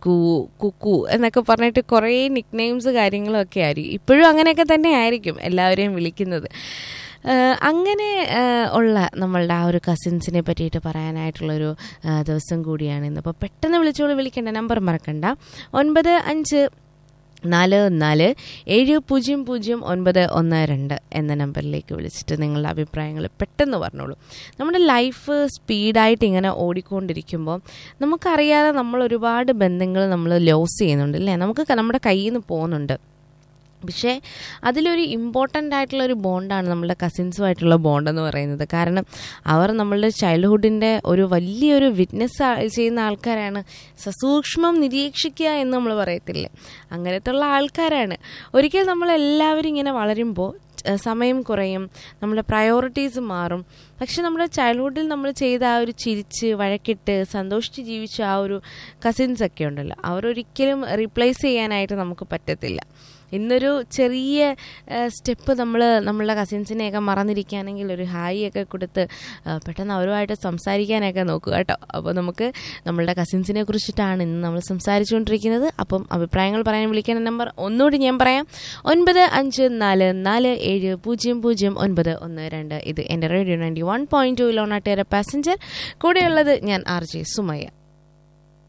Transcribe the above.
ചിക്കു കുക്കു എന്നൊക്കെ പറഞ്ഞിട്ട് കുറേ നിക് നെയിംസ് കാര്യങ്ങളൊക്കെ ആയിരിക്കും ഇപ്പോഴും അങ്ങനെയൊക്കെ തന്നെ ആയിരിക്കും എല്ലാവരെയും വിളിക്കുന്നത് ആഹ് അങ്ങനെ ആഹ് ഉള്ള നമ്മളുടെ ആ ഒരു കസിൻസിനെ പറ്റിയിട്ട് പറയാനായിട്ടുള്ളൊരു ആഹ് ദിവസം കൂടിയാണ് ഇന്ന് അപ്പോൾ പെട്ടെന്ന് വിളിച്ചോളൂ വിളിക്കേണ്ട നമ്പർ മറക്കണ്ട ഒൻപത് അഞ്ച് നാല് നാല് ഏഴ് പൂജ്യം പൂജ്യം ഒൻപത് ഒന്ന് രണ്ട് എന്ന നമ്പറിലേക്ക് വിളിച്ചിട്ട് നിങ്ങളുടെ അഭിപ്രായങ്ങൾ പെട്ടെന്ന് പറഞ്ഞോളൂ നമ്മുടെ ലൈഫ് സ്പീഡായിട്ട് ഇങ്ങനെ ഓടിക്കൊണ്ടിരിക്കുമ്പോൾ നമുക്കറിയാതെ നമ്മൾ ഒരുപാട് ബന്ധങ്ങൾ നമ്മൾ ലോസ് ചെയ്യുന്നുണ്ട് അല്ലേ നമുക്ക് ക- നമ്മുടെ കയ്യിൽ നിന്ന് പോകുന്നുണ്ട് പക്ഷേ അതിലൊരു ഇമ്പോർട്ടൻ്റ് ആയിട്ടുള്ള ഒരു ബോണ്ടാണ് നമ്മളുടെ കസിൻസുമായിട്ടുള്ള ബോണ്ട് എന്ന് പറയുന്നത് കാരണം അവർ നമ്മളുടെ ചൈൽഡ്ഹുഡിൻ്റെ ഒരു വലിയൊരു വിറ്റ്നസ് ചെയ്യുന്ന ആൾക്കാരാണ് സസൂക്ഷ്മം നിരീക്ഷിക്കുക എന്ന് നമ്മൾ പറയത്തില്ലേ അങ്ങനത്തെ ഉള്ള ആൾക്കാരാണ് ഒരിക്കൽ നമ്മളെല്ലാവരും ഇങ്ങനെ വളരുമ്പോൾ ഏഹ് സമയം കുറയും നമ്മുടെ പ്രയോറിറ്റീസ് മാറും പക്ഷെ നമ്മുടെ ചൈൽഡ്ഹുഡിൽ നമ്മൾ ചെയ്ത ആ ഒരു ചിരിച്ച് വഴക്കിട്ട് സന്തോഷിച്ച് ജീവിച്ച ആ ഒരു കസിൻസ് ഒക്കെ ഉണ്ടല്ലോ അവരൊരിക്കലും റീപ്ലേസ് ചെയ്യാനായിട്ട് നമുക്ക് പറ്റത്തില്ല ഇന്നൊരു ചെറിയ സ്റ്റെപ്പ് നമ്മൾ നമ്മളുടെ കസിൻസിനെയൊക്കെ മറന്നിരിക്കുകയാണെങ്കിൽ ഒരു ഹായ് ഒക്കെ കൊടുത്ത് ആ, പെട്ടെന്ന് അവരുമായിട്ട് സംസാരിക്കാനൊക്കെ നോക്കുക കേട്ടോ അപ്പോൾ നമുക്ക് നമ്മളുടെ കസിൻസിനെ കുറിച്ചിട്ടാണ് ഇന്ന് നമ്മൾ സംസാരിച്ചുകൊണ്ടിരിക്കുന്നത് അപ്പം അഭിപ്രായങ്ങൾ പറയാൻ വിളിക്കുന്ന നമ്പർ ഒന്നുകൂടി ഞാൻ പറയാം ഒൻപത് അഞ്ച് നാല് നാല് ഏഴ് പൂജ്യം പൂജ്യം ഒൻപത് ഒന്ന് രണ്ട് ഇത് എൻ്റെ radio ninety one point two ലോണാട്ടേറെ പാസഞ്ചർ കൂടെയുള്ളത് ഞാൻ ആർ ജെ സുമയ്യ